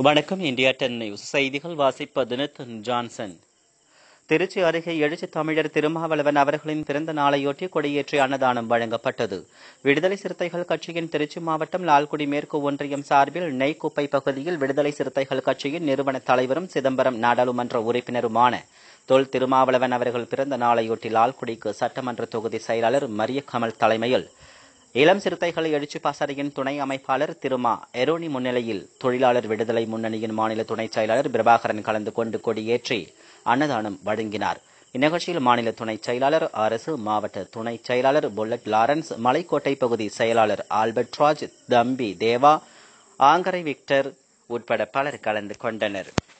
வணக்கம் India ten news செய்திகள் வாசிப்பது நிதின் ஜான்சன் திருச்சி அருகே எழுச்சி தமிழர் திருமாவளவன் அவர்களின் பிறந்த நாளையொட்டி கொடியேற்றி அன்னதானம் வழங்கப்பட்டது விடுதலை சிறுத்தைகள் கட்சியின் திருச்சி மாவட்டம் லால்குடி மேற்கு ஒன்றியம் சார்பில் நெய்க்குப்பை பகுதியில் விடுதலை சிறுத்தைகள் கட்சியின் நிறுவன தலைவரும் சிதம்பரம் நாடாளுமன்ற உறுப்பினருமான தொல் திருமாவளவன் அவர்கள் பிறந்த நாளையொட்டி லால்குடிக்கு சட்டமன்ற தொகுதி செயலாளர் மரிய கமல் தலைமையில் இளம் சிறுத்தைகள் எழுச்சி பாசறையின் துணை அமைப்பாளர் திருமா எரோனி முன்னிலையில் தொழிலாளர் விடுதலை முன்னணியின் மாநில துணைச் செயலாளர் பிரபாகரன் கலந்து கொண்டு கொடியேற்றி அன்னதானம் வழங்கினார் இந்நிகழ்ச்சியில் மாநில துணைச் செயலாளர் அரசு மாவட்ட துணைச் செயலாளர் புல்லட் லாரன்ஸ் மலைக்கோட்டை பகுதி செயலாளர் ஆல்பர்ட் ராஜ் தம்பி தேவா ஆங்கரை விக்டர் உட்பட பலர் கலந்து கொண்டனர்